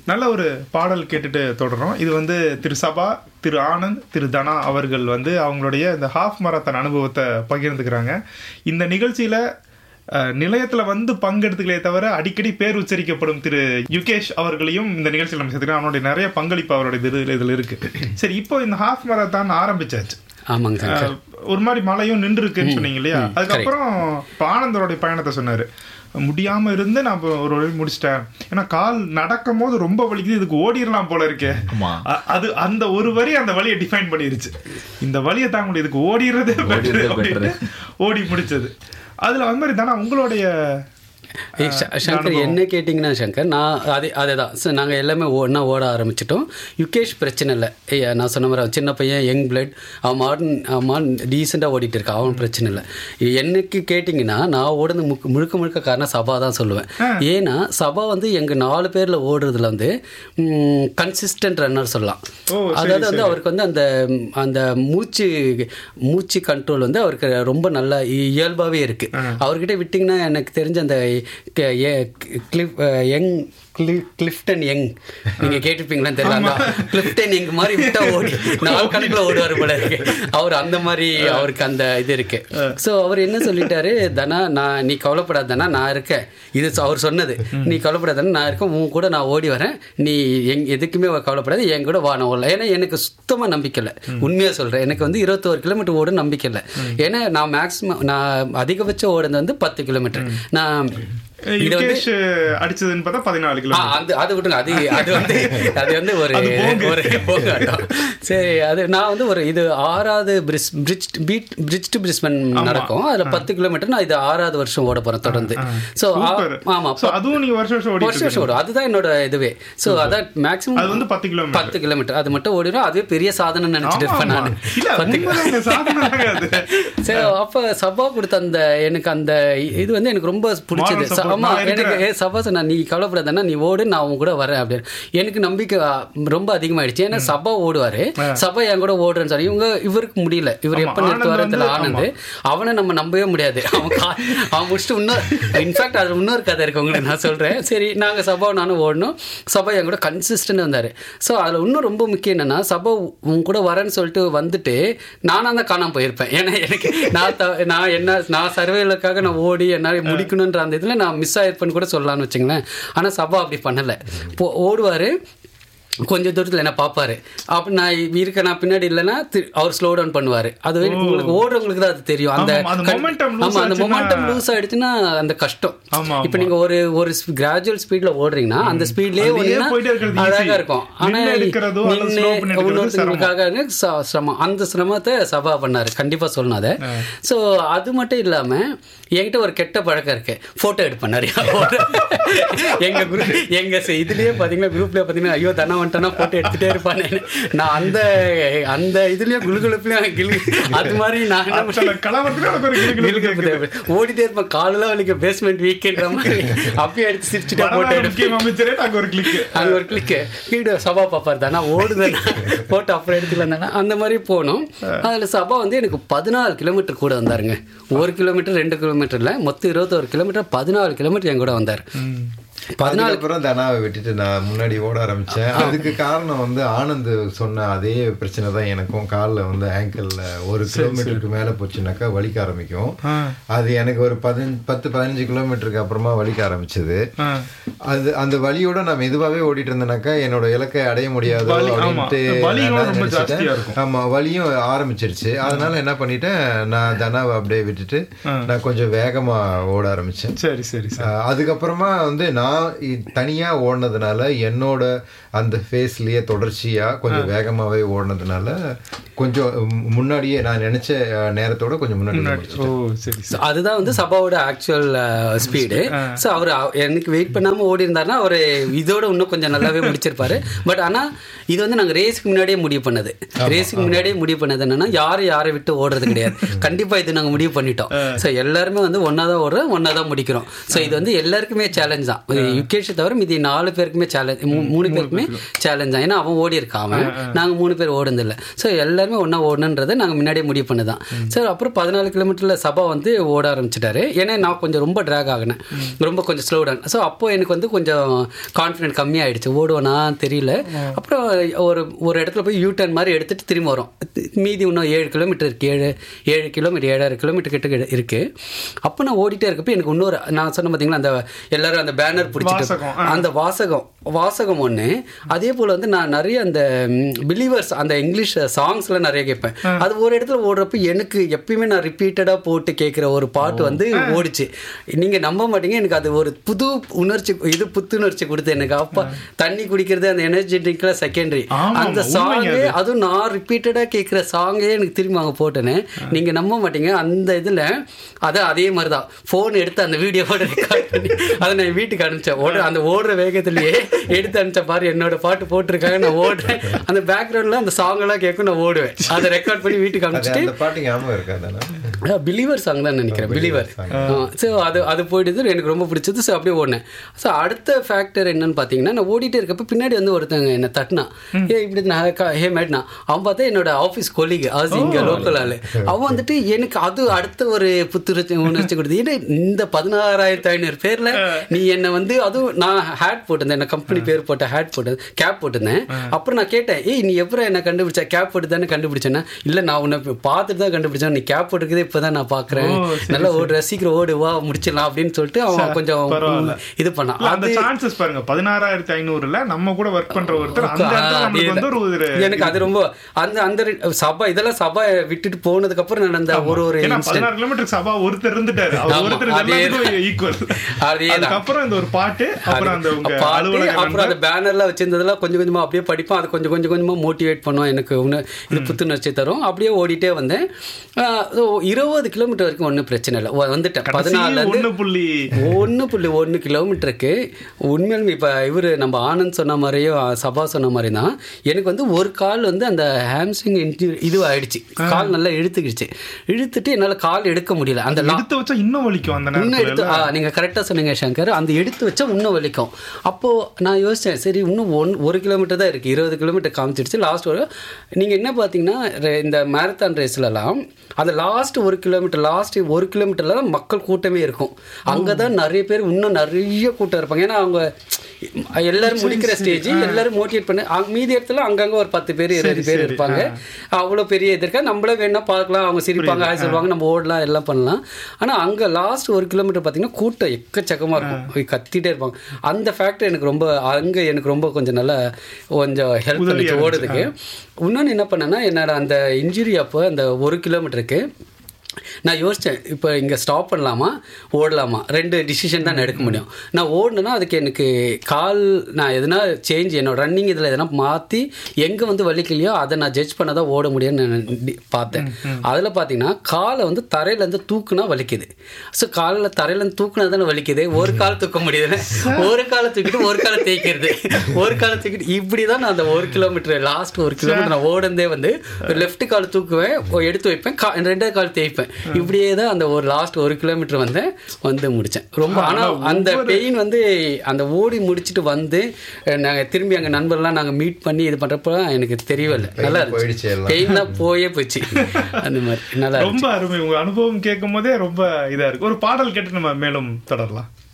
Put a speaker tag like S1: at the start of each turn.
S1: நல்ல ஒரு பாடல் கேட்டுட்டு தொடரும் இது வந்து திரு சபா திரு ஆனந்த் திரு தனா அவர்கள் வந்து அவங்களுடைய இந்த ஹாஃப் மராத்தான் அனுபவத்தை பகிர்ந்துக்கிறாங்க இந்த நிகழ்ச்சியில அஹ், நிலையத்துல வந்து பங்கெடுத்துக்கலே தவிர அடிக்கடி பேர் உச்சரிக்கப்படும் திரு யுகேஷ் அவர்களையும் இந்த நிகழ்ச்சியில் நம்ம சேர்த்துக்கலாம் அவனுடைய நிறைய பங்களிப்பு அவருடைய இது இதுல இருக்கு சரி இப்போ இந்த ஹாஃப் மராத்தான் ஆரம்பிச்சாச்சு
S2: ஆமாங்க சங்கர்
S1: அஹ், ஒரு மாதிரி மழையும் நின்று இருக்குன்னு சொன்னீங்க இல்லையா அதுக்கப்புறம் இப்ப ஆனந்தரோடைய பயணத்தை சொன்னாரு முடியாம இருந்து நான் இப்ப ஒரு வழி முடிச்சிட்டேன் ஏன்னா கால் நடக்கும் போது ரொம்ப வலிக்குது இதுக்கு ஓடிடலாம் போல இருக்கே
S3: ஆமா.
S1: அ- அது அந்த ஒரு வரி அந்த வழியை டிஃபைன் பண்ணிருச்சு இந்த வழியை தாங்க முடியும் இதுக்கு ஓடிடுறதே better
S3: ஓடிடுறதே
S1: அப்படின்னு ஓடி முடிச்சது அதுல வந்து மாதிரி தானே உங்களுடைய
S2: ஏய், ச- சங்கர் என்ன கேட்டிங்கன்னா சங்கர் நான் அதே அதே தான் ஸோ நாங்கள் எல்லாமே ஒன்றா ஓட ஆரம்பிச்சிட்டோம் யுகேஷ் பிரச்சனை இல்லை ஏய், நான் சொன்ன மாதிரி அவன் சின்ன பையன் யங் பிளட் அவன் மாடர்ன் அவன் மாடர்ன் டீசெண்டாக ஓடிட்டு இருக்கான் அவன் பிரச்சனை இல்லை என்னைக்கு கேட்டிங்கன்னா நான் ஓடுறது முக்கு முழுக்க முழுக்க காரணம் சபா தான் சொல்லுவேன் ஏன்னா சபா வந்து எங்கள் நாலு பேரில் ஓடுறதுல வந்து கன்சிஸ்டன்ட் ரன்னர் சொல்லலாம்
S1: ஓ, சரி,
S2: அதாவது வந்து அவருக்கு வந்து அந்த அந்த மூச்சு மூச்சு கண்ட்ரோல் வந்து அவருக்கு ரொம்ப நல்ல இயல்பாகவே இருக்கு அவர்கிட்ட விட்டிங்கன்னா எனக்கு தெரிஞ்ச அந்த க- எ- கிளிஃப் யங் கிளி- கிளிஃப்டன் யங் நீங்க கேட்டிருப்பீங்களான்னு தெரியல அந்த கிளிஃப்டன் யங் மாதிரி விட்டா ஓடி நாள் கணக்குல ஓடுவார் போல இருக்கு அவர் அந்த மாதிரி அவருக்கு அந்த இது இருக்கு ஸோ அவர் என்ன சொல்லிட்டாரு தனா நான் நீ கவலைப்படாத தனா நான் இருக்கேன் இது அவர் சொன்னது நீ கவலைப்படாத தனா, நான் இருக்கேன் உன் கூட நான் ஓடி வரேன் நீ எங் எதுக்குமே கவலைப்படாத என் கூட வா நான் ஓடல ஏன்னா எனக்கு சுத்தமாக நம்பிக்கை இல்லை உண்மையாக சொல்கிறேன் எனக்கு வந்து இருபத்தோரு கிலோமீட்டர் ஓட நம்பிக்கை இல்லை ஏன்னா நான் மேக்ஸிமம் நான் அதிகபட்சம் ஓடுனது வந்து பத்து கிலோமீட்டர் நான் இது வந்து
S1: யுகேஷ் அடிச்சதுன்னு பார்த்தா பதினாலு
S2: ஆ,
S1: கிலோ
S2: அந்த அது விட்டுங்க அது அது வந்து அது வந்து ஒரு ஒரு போகாட்டம் சரி அது நான் வந்து ஒரு இது ஆறாவது bridge bridge beat bridge to Brisbane நடக்கும் அதுல பத்து கிலோமீட்டர் நான் இது ஆறாவது வருஷம் ஓட போறேன் தொடர்ந்து ஸோ
S1: Super.
S2: ஆமா
S1: So, அதுவும் நீங்க வருஷம் வருஷம் ஓடி
S2: வருஷம் வருஷம் ஓடும் அதுதான் என்னோட இதுவே ஸோ அதான் மேக்ஸிமம்
S1: அது வந்து பத்து கிலோமீட்டர்
S2: பத்து கிலோமீட்டர் அது மட்டும் ஓடிடும் அதுவே பெரிய சாதனை நினைச்சிட்டு இருப்பேன்
S1: ஆமா,
S2: நான்
S1: ஆமா. இல்ல,
S2: பத்து
S1: உண்மைதாங்க, சாதனை தாங்க அது.
S2: சரி அப்ப சபா கொடுத்த அந்த எனக்கு அந்த இது வந்து எனக்கு ரொம்ப பிடிச்சது
S1: Moral support.
S2: ஆமா
S1: நான்
S2: எனக்கு
S1: இருக்கிறேன்.
S2: ஏ சபா சொன்னா நீ கவலைப்படாதன்னா நீ ஓடு நான் உன் கூட வரேன் அப்படின்னு எனக்கு நம்பிக்கை அ, ரொம்ப அதிகமாயிடுச்சு ஏன்னா சபா ஓடுவாரு சபா என் கூட ஓடுறேன்னு சொல்லி இவங்க இவருக்கு முடியல இவர்
S1: ஆமா,
S2: எப்ப நிறுத்துவாரு
S1: ஆனந்த்
S2: தெரியல
S1: வந்து-
S2: ஆனந்த் அவனை நம்ம நம்பவே முடியாது அவன் கா- அவன் முடிச்சுட்டு இன்னொரு இன்ஃபேக்ட் அது இன்னொரு கதை இருக்கு உங்களுக்கு நான் சொல்றேன் சரி நாங்க சபா நானும் ஓடணும் சபா என் கூட கன்சிஸ்டன்ட் வந்தாரு ஸோ அதுல இன்னும் ரொம்ப முக்கியம் என்னன்னா சபா உன் கூட வரேன்னு சொல்லிட்டு வந்துட்டு நானா தான் காணாம போயிருப்பேன் ஏன்னா எனக்கு நான் த- நான் என்ன நான் சர்வேலுக்காக நான் ஓடி என்னால் முடிக்கணுன்ற அந்த இதில் நான் மிஸ் ஆயிருப்பேன்னு கூட சொல்லலாம்னு வச்சுங்களேன் ஆனால் சபா அப்படி பண்ணலை போ ஓடுவார் கொஞ்சம் தூரத்தில் என்ன பார்ப்பாரு அப்போ நான் இருக்க நான் பின்னாடி இல்லைன்னா தி- அவர் ஸ்லோ டவுன் பண்ணுவார் அது உங்களுக்கு ஓடுறவங்களுக்கு தான் அது தெரியும் அந்த
S1: ஆமா, அந்த
S2: கண்-
S1: momentum lose
S2: ஆமா அந்த
S1: ஆச்சுன்னா-
S2: மொமெண்டம் லூஸ் ஆயிடுச்சுன்னா அந்த கஷ்டம்
S1: ஆமா,
S2: இப்போ நீங்க ஒரு ஒரு கிராஜுவல் ஸ்பீட்ல ஓடுறீங்கன்னா அந்த ஸ்பீட்லயே
S1: அதுலயே
S2: ஓடினா
S1: போயிட்டே இருக்கிறது easy.
S2: அழகா இருக்கும் ஆனா
S1: நின்னு எடுக்கிறதோ அல்லது
S2: நின்னு
S1: slow பண்ணி எடுக்கிறதோ
S2: இன்னொருத்தவங்களுக்காக ச- சிரமம் அந்த சிரமத்தை சபா பண்ணாரு கண்டிப்பா சொல்லணும் அதை ஸோ அது மட்டும் இல்லாம என்கிட்ட ஒரு கெட்ட பழக்கம் இருக்கு போட்டோ எடுப்பேன் நிறைய எங்க குரூப் எங்க ச- இதுலயே பாத்தீங்கன்னா குரூப்ல பாத்தீங்கன்னா ஐயோ தனா வந்துட்டானா போட்டோ எடுத்துட்டே இருப்பானே நான் அந்த அந்த இதுலயே குழுகுழுப்புலயும் கிளு அது மாதிரி நான் என்ன பண்ணுவேன்
S1: சில கலவரத்துல எனக்கு ஒரு கிளுகிளு கேக்குது.
S2: ஓடிட்டே இருப்பேன் காலெல்லாம் வலிக்க பேஸ்மெண்ட் வீக்கென்ற மாதிரி அப்பயே எடுத்து சிரிச்சுட்டே போட்டோ
S1: வரலாறு
S2: எடுப்பேன்
S1: முக்கிய அமைச்சரே அங்க ஒரு கிளிக்
S2: அங்க ஒரு கிளிக்கு வீடியோ சபா பாப்பார் தானே ஓடுதானே போட்டு அப்புறம் எடுத்துக்கலாம் தானே அந்த மாதிரி போனோம் அதில் சபா வந்து எனக்கு பதினாலு கிலோமீட்டர் கூட வந்தாருங்க ஒரு கிலோமீட்டர் ரெண்டு கிலோமீட்டர் இல்லை மொத்தம் இருபத்தோரு கிலோமீட்டர் பதினாலு கிலோமீட்டர் என் கூட வந்தார் பதினாலு
S4: அப்புறம் தனாவை விட்டுட்டு நான் முன்னாடி ஓட ஆரம்பிச்சேன் அதுக்கு காரணம் வந்து ஆனந்த் சொன்ன அதே பிரச்சனை தான் எனக்கும் காலில் வந்து ஆங்கிள் ஒரு கிலோமீட்டருக்கு மேல போச்சுனாக்கா வலிக்க ஆரம்பிக்கும் அது எனக்கு ஒரு பதினஞ்சு பத்து பதினஞ்சு கிலோமீட்டருக்கு அப்புறமா வலிக்க ஆரம்பிச்சது அது அந்த வலியோட நான் மெதுவாகவே ஓடிட்டு இருந்தேனாக்கா என்னோட இலக்கை அடைய முடியாது
S1: வலி, ஆமா.
S4: அப்படின்ட்டு
S1: வலியும்
S4: நான்
S1: ரொம்ப
S4: நினைச்சிட்டேன்.
S1: ஜாஸ்தியா இருக்கும்.
S4: ஆமா வலியும் ஆரம்பிச்சிருச்சு அதனால என்ன பண்ணிட்டேன் நான் தனாவை அப்படியே விட்டுட்டு நான் கொஞ்சம் வேகமா ஓட ஆரம்பிச்சேன்
S1: சரி சரி சரி
S4: ஆஹ் அதுக்கப்புறமா வந்து நான் இ- தனியா ஓடினதுனால என்னோட அந்த ஃபேஸ்லயே தொடர்ச்சியா கொஞ்சம் வேகமாவே ஓடினதுனால கொஞ்சம் ம், முன்னாடியே நான் நினைச்ச அஹ், நேரத்தோட கொஞ்சம் முன்னாடி
S1: ஓ சரி
S2: So, அதுதான் வந்து சபாவோட ஆக்சுவல் ஸ்பீடு ஸோ அவர் எனக்கு வெயிட் பண்ணாம ஓடி இருந்தாருன்னா அவர் இதோட இன்னும் கொஞ்சம் நல்லாவே முடிச்சிருப்பாரு பட் ஆனா இது வந்து நாங்க ரேஸுக்கு முன்னாடியே முடிவு பண்ணது ரேஸுக்கு முன்னாடியே முடிவு பண்ணது என்னன்னா யாரும் யாரை விட்டு ஓடுறது கிடையாது கண்டிப்பா இது நாங்க முடிவு பண்ணிட்டோம் ஸோ எல்லாருமே வந்து ஒன்னா தான் ஓடுறோம் ஒன்னா தான் முடிக்கிறோம் ஸோ இது வந்து எல்லாருக்குமே சேலஞ்ச் தான் அது யுகேஷை தவிர மீதி நாலு பேருக்குமே சேலஞ்ச் மூணு பேருக்குமே சேலஞ்ச் தான் ஏன்னா அவன் ஓடி இருக்கான் அவன் நாங்கள் மூணு பேர் ஓடுனதில்ல ஸோ எல்லாருமே ஒன்றா ஓடணுன்றதை நாங்கள் முன்னாடியே முடிவு பண்ணதான் சார் அப்புறம் பதினாலு கிலோமீட்டரில் சபா வந்து ஓட ஆரம்பிச்சிட்டாரு ஏன்னா நான் கொஞ்சம் ரொம்ப ட்ராக் ஆகினேன் ரொம்ப கொஞ்சம் ஸ்லோ டவுன் ஸோ அப்போ எனக்கு வந்து கொஞ்சம் கான்ஃபிடென்ட் கம்மியாயிடுச்சு ஓடுவேனா தெரியல அப்புறம் ஒரு ஒரு இடத்துல போய் யூ டர்ன் மாதிரி எடுத்துட்டு திரும்ப வரும் மீதி இன்னும் ஏழு கிலோமீட்டர் இருக்கு ஏழு ஏழு கிலோமீட்டர் ஏழாயிரம் கிலோமீட்டர் கிட்ட இருக்கு அப்போ நான் ஓடிட்டே இருக்கப்போ எனக்கு இன்னொரு நான் சொன்ன பார்த்தீங்களா அந்த எல்லாரும் அந்த பேனர் பிடிச்சிட்டு
S1: வாசகம்,
S2: அந்த வாசகம் வாசகம் ஒன்று அதே போல் வந்து நான் நிறைய அந்த பிலீவர்ஸ் அந்த இங்கிலீஷ் சாங்ஸ்லாம் நிறைய கேட்பேன் அது ஒரு இடத்துல ஓடுறப்ப எனக்கு எப்பயுமே நான் ரிப்பீட்டடாக போட்டு கேட்குற ஒரு பாட்டு வந்து ஓடிச்சு நீங்கள் நம்ப மாட்டீங்க எனக்கு அது ஒரு புது உணர்ச்சி இது புத்துணர்ச்சி கொடுத்து எனக்கு அப்பா தண்ணி குடிக்கிறது அந்த எனர்ஜி ட்ரிங்க்ல செகண்டரி
S1: ஆமா,
S2: அந்த
S1: ஆமா,
S2: சாங்கே
S1: உண்மைங்க
S2: அதுவும் நான் ரிப்பீட்டடாக கேட்குற சாங்கே எனக்கு திரும்பி அங்கே போட்டேனே நீங்கள் நம்ப மாட்டீங்க அந்த இதில் அதான் அதே மாதிரி தான் ஃபோன் எடுத்து அந்த வீடியோவோட ரெக்கார்ட் பண்ணி அதை நான் வீட்டுக்கு அனுப்பிச்சேன் ஓடுற அந்த ஓடுற வேகத்திலேயே எடுத்து அனுப்பிச்ச பாரு என்னோட பாட்டு போட்டிருக்காங்க நான் ஓடுறேன் அந்த பேக்ரவுண்டில் அந்த சாங் எல்லாம் கேட்கும் நான் ஓடுவேன் அதை ரெக்கார்ட் பண்ணி வீட்டுக்கு
S4: அது
S2: அனுப்பிச்சிட்டு
S4: அந்த பாட்டு ஞாபகம் இருக்காதானே
S2: பிலீவர் சாங் தான் நினைக்கிறேன் பிலீவர் ஸோ அது அது போயிட்டு எனக்கு ரொம்ப பிடிச்சது ஸோ அப்படியே ஓடினேன் ஸோ அடுத்த ஃபேக்டர் என்னன்னு பார்த்தீங்கன்னா நான் ஓடிட்டே இருக்கப்ப பின்னாடி வந்து ஒருத்தங்க என்னை தட்டினா ஏ இப்படி நான் க- ஹே மேட்னா அவன் பார்த்தா என்னோட ஆஃபீஸ் கொலிக் அது இங்கே லோக்கல் ஆளு அவன் வந்துட்டு எனக்கு அது அடுத்த ஒரு புத்துணர்ச்சி உணர்ச்சி கொடுத்து ஏன்னா இந்த பதினாறாயிரத்தி ஐநூறு பேரில் நீ என்னை வந்து அதுவும் நான் ஹேட் போட்டிருந்தேன் என்ன கம்பெனி பேர் போட்ட ஹேட் போட்டு கேப் போட்டிருந்தேன் அப்புறம் நான் கேட்டேன் ஏய் நீ எப்பறம் என்ன கண்டுபிடிச்ச கேப் போட்டு தானே கண்டுபிடிச்சேன்னா இல்லை நான் உன்னை இப்ப பார்த்துட்டு தான் கண்டுபிடிச்சேன் நீ கேப் போட்டுருக்கதே இப்போ தான் நான் பார்க்குறேன்
S1: ஓ, சரி,
S2: நல்லா ஓடுற சீக்கிரம் ஓடு வா முடிச்சிடலாம் அப்படின்னு சொல்லிட்டு அவன் கொஞ்சம்
S1: பரவாயில்ல.
S2: இது பண்ணான்
S1: இல்ல, அந்த
S2: அது
S1: சான்சஸ் பாருங்க பதினாறாயிரத்தி ஐநூறுல நம்ம கூட ஒர்க் பண்ற ஒருத்தர் அந்த இடத்துல நம்மளுக்கு வந்து ஒரு ஒரு
S2: எனக்கு அது ரொம்ப அந்த அந்த ரெ- சபா இதெல்லாம் சபா விட்டுட்டு போனதுக்கு அப்புறம் நடந்த ஒரு ஒரு
S1: ஏன்னா
S2: இன்சிடென்ட்
S1: பதினாறு கிலோமீட்டர் சபா ஒருத்தர் இருந்துட்டாரு அவர்
S2: ஆமா,
S1: ஒருத்தர்
S2: அதே
S1: எல்லாத்துக்கும் ஈக்குவல்
S2: அதேதான்.
S1: அதுக்கப்புறம் இந்த ஒரு பாட்டு அப்புறம் அந்த உங்க
S2: பாட்டு,
S1: அலுவலக
S2: அப்புறம் அந்த பேனர்லாம் வச்சிருந்ததெல்லாம் கொஞ்சம் கொஞ்சமா அப்படியே படிப்போம் அது கொஞ்சம் கொஞ்சம் கொஞ்சமா மோட்டிவேட் பண்ணும் எனக்கு உன்ன- இது புத்துணர்ச்சி தரும் அப்படியே ஓடிட்டே வந்தேன் ஆஹ் so இருபது கிலோமீட்டர் வரைக்கும் ஒன்றும் பிரச்சனை இல்லை வ- வந்துட்டேன் பதினாலுல இருந்து
S1: ஒண்ணு புள்ளி
S2: ஒன்று புள்ளி ஒன்று கிலோமீட்டருக்கு உண்மையிலுமே இப்போ இவர் நம்ம ஆனந்த் சொன்ன மாதிரியும் சபா சொன்ன மாதிரி தான் எனக்கு வந்து ஒரு கால் வந்து அந்த ஹாம்ஸ்ட்ரிங் இன்ஜுரி இது ஆயிடுச்சு கால் நல்லா இழுத்துக்கிடுச்சு இழுத்துட்டு என்னால் கால் எடுக்க முடியல அந்த லா
S1: எடுத்து வச்சா இன்னும் வலிக்கும் அந்த
S2: இன்னும்
S1: நேரத்துல
S2: எடுத்து ஆ நீங்கள் கரெக்டாக சொன்னீங்க சங்கர் அந்த எடுத்து வச்சா இன்னும் வலிக்கும் அப்போது நான் யோசித்தேன் சரி இன்னும் ஒன் ஒரு கிலோமீட்டர் தான் இருக்குது இருபது கிலோமீட்டர் காமிச்சிடுச்சு லாஸ்ட் ஒரு நீங்கள் என்ன பார்த்தீங்கன்னா ரெ- இந்த மேரத்தான் ரேஸ்லலாம் அந்த லாஸ்ட் ஒரு கிலோமீட்டர் லாஸ்ட் ஒரு கிலோமீட்டர்ல தான் மக்கள் கூட்டமே இருக்கும் அங்கே தான் நிறைய பேர் இன்னும் நிறைய கூட்டம் இருப்பாங்க ஏன்னா அவங்க எல்லாரும் முடிக்கிற ஸ்டேஜ் எல்லாரும் மோட்டிவேட் பண்ணி அங்க- மீதி இடத்துல அங்கங்க ஒரு பத்து பேர் இருபது பேர் இருப்பாங்க அவ்வளோ பெரிய இது இருக்கா நம்மளே வேணா பார்க்கலாம் அவங்க சிரிப்பாங்க ஹாய் சொல்லுவாங்க நம்ம ஓடலாம் எல்லாம் பண்ணலாம் ஆனால் அங்கே லாஸ்ட் ஒரு கிலோமீட்டர் பார்த்தீங்கன்னா கூட்டம் எக்கச்சக்கமாக இருக்கும் கத்திட்டே இருப்பாங்க அந்த ஃபேக்டர் எனக்கு ரொம்ப அங்கே எனக்கு ரொம்ப கொஞ்சம் நல்லா கொஞ்சம் ஹெல்ப்
S1: உதவியா
S2: பண்ணிச்சு ஓடுறதுக்கு இன்னொன்று என்ன பண்ணேன்னா என்னோட அந்த இன்ஜுரி அப்போ அந்த ஒரு கிலோமீட்டருக்கு நான் யோசித்தேன் இப்போ இங்கே ஸ்டாப் பண்ணலாமா ஓடலாமா ரெண்டு டிசிஷன் தான் நான் எடுக்க முடியும் நான் ஓடினேன்னா அதுக்கு எனக்கு கால் நான் எதனா சேஞ்ச் என்னோட ரன்னிங் இதில் எதனா மாற்றி எங்கே வந்து வலிக்கலையோ அதை நான் ஜட்ஜ் பண்ண தான் ஓட முடியும்னு நான் டி- பார்த்தேன் அதில் பார்த்தீங்கன்னா காலை வந்து தரையிலேருந்து தூக்குனா வலிக்குது ஸோ காலில் தரையிலேருந்து தூக்குனா தானே வலிக்குது ஒரு கால் தூக்க முடியுது ஒரு காலை தூக்கிட்டு ஒரு காலை தேய்க்கிறது ஒரு காலை தூக்கிட்டு இப்படி தான் நான் அந்த ஒரு கிலோமீட்டர் லாஸ்ட் ஒரு கிலோமீட்டர் நான் ஓடுனதே வந்து லெஃப்ட் கால் தூக்குவேன் ஒ- எடுத்து வைப்பேன் கா ரெண்டாவது கால் தேய்ப்பேன் இப்படியே தான் அந்த ஒரு லாஸ்ட் ஒரு கிலோமீட்டர் வந்தேன் வந்து முடித்தேன் ரொம்ப ஆனால் அந்த பெயின் வந்து அந்த ஓடி முடிச்சுட்டு வந்து நாங்கள் திரும்பி அங்கே நண்பர்லாம் நாங்கள் மீட் பண்ணி இது பண்ணுறப்ப எனக்கு தெரியவே இல்லை நல்லா
S4: போயிடுச்சு
S2: இருந்துச்சு
S4: எல்லாம்.
S2: பெயின்லாம் போயே போச்சு அந்த மாதிரி நல்லா இருந்துச்சு
S1: ரொம்ப அருமை உங்க அனுபவம் கேட்கும் போதே ரொம்ப இதா இருக்கு ஒரு பாடல் கேட்டு நம்ம மேலும் தொடரலாம்